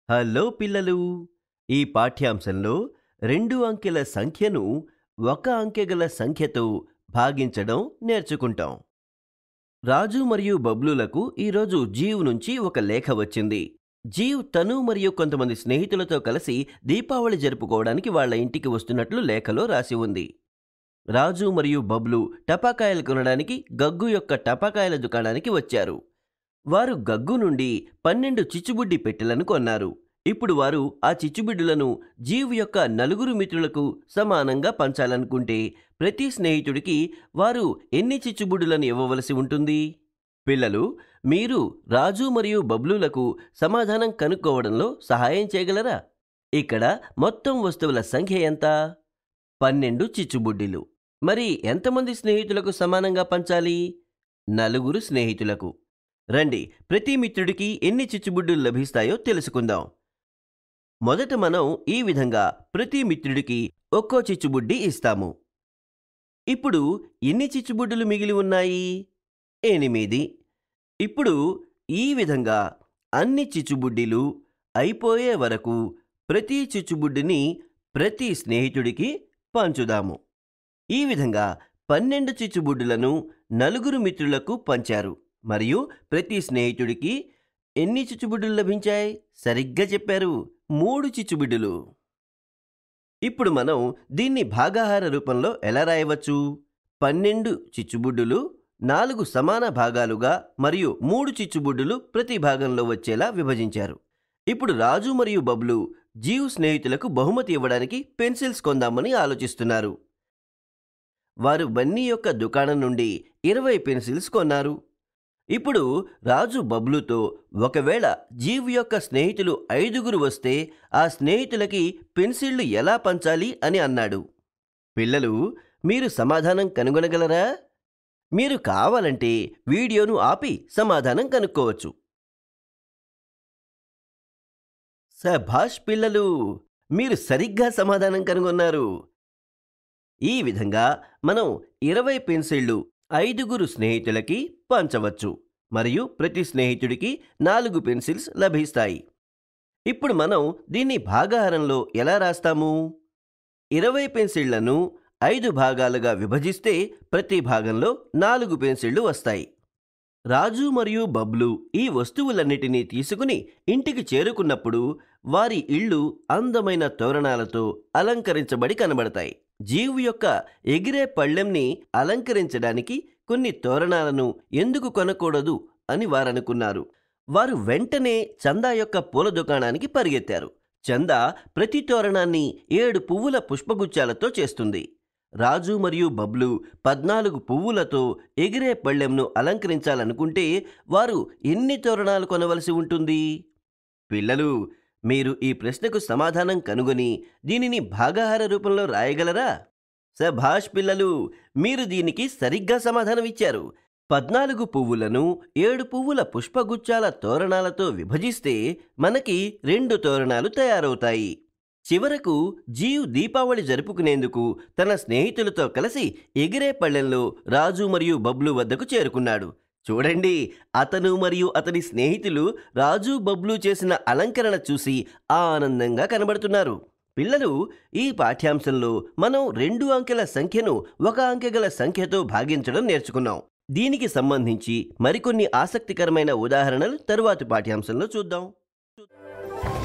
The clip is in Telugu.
హలో పిల్లలు ఈ పాఠ్యాంశంలో రెండు అంకెల సంఖ్యను ఒక అంకె గల సంఖ్యతో భాగించడం నేర్చుకుంటాం రాజు మరియు బబ్లులకు ఈరోజు జీవ్ నుంచి ఒక లేఖ వచ్చింది జీవ్ తను మరియు కొంతమంది స్నేహితులతో కలిసి దీపావళి జరుపుకోవడానికి వాళ్ళ ఇంటికి వస్తున్నట్లు లేఖలో రాసి ఉంది రాజు మరియు బబ్లు టపాకాయలు కొనడానికి గగ్గు యొక్క టపాకాయల దుకాణానికి వచ్చారు వారు గగ్గు నుండి పన్నెండు చిచ్చుబుడ్డి పెట్టెలను కొన్నారు ఇప్పుడు వారు ఆ చిచ్చుబిడ్డులను జీవ్ యొక్క నలుగురు మిత్రులకు సమానంగా పంచాలనుకుంటే ప్రతి స్నేహితుడికి వారు ఎన్ని చిచ్చుబుడ్డులను ఇవ్వవలసి ఉంటుంది పిల్లలు మీరు రాజు మరియు బబ్లులకు సమాధానం కనుక్కోవడంలో సహాయం చేయగలరా ఇక్కడ మొత్తం వస్తువుల సంఖ్య ఎంత పన్నెండు చిచ్చుబుడ్డిలు మరి ఎంతమంది స్నేహితులకు సమానంగా పంచాలి నలుగురు స్నేహితులకు రండి ప్రతి మిత్రుడికి ఎన్ని చిచ్చుబుడ్డులు లభిస్తాయో తెలుసుకుందాం మొదట మనం ఈ విధంగా ప్రతి మిత్రుడికి ఒక్కో చిచ్చుబుడ్డి ఇస్తాము ఇప్పుడు ఎన్ని చిచ్చుబుడ్డులు మిగిలి ఉన్నాయి ఎనిమిది ఇప్పుడు ఈ విధంగా అన్ని చిచ్చుబుడ్డిలు అయిపోయే వరకు ప్రతి చిచ్చుబుడ్డిని ప్రతి స్నేహితుడికి పంచుదాము ఈ విధంగా పన్నెండు చిచ్చుబుడ్డులను నలుగురు మిత్రులకు పంచారు మరియు ప్రతి స్నేహితుడికి ఎన్ని చిచ్చుబుడ్డులు లభించాయి సరిగ్గా చెప్పారు మూడు చిచ్చుబిడ్డులు ఇప్పుడు మనం దీన్ని భాగాహార రూపంలో ఎలా రాయవచ్చు పన్నెండు చిచ్చుబుడ్డులు నాలుగు సమాన భాగాలుగా మరియు మూడు చిచ్చుబుడ్డులు ప్రతి భాగంలో వచ్చేలా విభజించారు ఇప్పుడు రాజు మరియు బబ్లు జీవ్ స్నేహితులకు బహుమతి ఇవ్వడానికి పెన్సిల్స్ కొందామని ఆలోచిస్తున్నారు వారు బన్నీ యొక్క దుకాణం నుండి ఇరవై పెన్సిల్స్ కొన్నారు ఇప్పుడు రాజు బబ్లుతో ఒకవేళ జీవ్ యొక్క స్నేహితులు ఐదుగురు వస్తే ఆ స్నేహితులకి పెన్సిళ్లు ఎలా పంచాలి అని అన్నాడు పిల్లలు మీరు సమాధానం కనుగొనగలరా మీరు కావాలంటే వీడియోను ఆపి సమాధానం కనుక్కోవచ్చు సభాష్ పిల్లలు మీరు సరిగ్గా సమాధానం కనుగొన్నారు ఈ విధంగా మనం ఇరవై పెన్సిళ్లు ఐదుగురు స్నేహితులకి పంచవచ్చు మరియు ప్రతి స్నేహితుడికి నాలుగు పెన్సిల్స్ లభిస్తాయి ఇప్పుడు మనం దీన్ని భాగాహారంలో ఎలా రాస్తాము ఇరవై పెన్సిళ్లను ఐదు భాగాలుగా విభజిస్తే ప్రతి భాగంలో నాలుగు పెన్సిళ్లు వస్తాయి రాజు మరియు బబ్లు ఈ వస్తువులన్నిటినీ తీసుకుని ఇంటికి చేరుకున్నప్పుడు వారి ఇళ్ళు అందమైన తోరణాలతో అలంకరించబడి కనబడతాయి జీవు యొక్క ఎగిరే పళ్ళెంని అలంకరించడానికి కొన్ని తోరణాలను ఎందుకు కొనకూడదు అని వారనుకున్నారు వారు వెంటనే చందా యొక్క పూల దుకాణానికి పరిగెత్తారు చందా ప్రతి తోరణాన్ని ఏడు పువ్వుల పుష్పగుచ్చాలతో చేస్తుంది రాజు మరియు బబ్లు పద్నాలుగు పువ్వులతో ఎగిరే పళ్ళెంను అలంకరించాలనుకుంటే వారు ఎన్ని తోరణాలు కొనవలసి ఉంటుంది పిల్లలు మీరు ఈ ప్రశ్నకు సమాధానం కనుగొని దీనిని భాగాహార రూపంలో రాయగలరా సభాష్ పిల్లలు మీరు దీనికి సరిగ్గా సమాధానం ఇచ్చారు పద్నాలుగు పువ్వులను ఏడు పువ్వుల పుష్పగుచ్చాల తోరణాలతో విభజిస్తే మనకి రెండు తోరణాలు తయారవుతాయి చివరకు జీవ్ దీపావళి జరుపుకునేందుకు తన స్నేహితులతో కలిసి ఎగిరే పళ్ళెంలో రాజు మరియు బబ్లు వద్దకు చేరుకున్నాడు చూడండి అతను మరియు అతని స్నేహితులు రాజు బబ్లు చేసిన అలంకరణ చూసి ఆనందంగా కనబడుతున్నారు పిల్లలు ఈ పాఠ్యాంశంలో మనం రెండు అంకెల సంఖ్యను ఒక అంకె గల సంఖ్యతో భాగించడం నేర్చుకున్నాం దీనికి సంబంధించి మరికొన్ని ఆసక్తికరమైన ఉదాహరణలు తరువాతి పాఠ్యాంశంలో చూద్దాం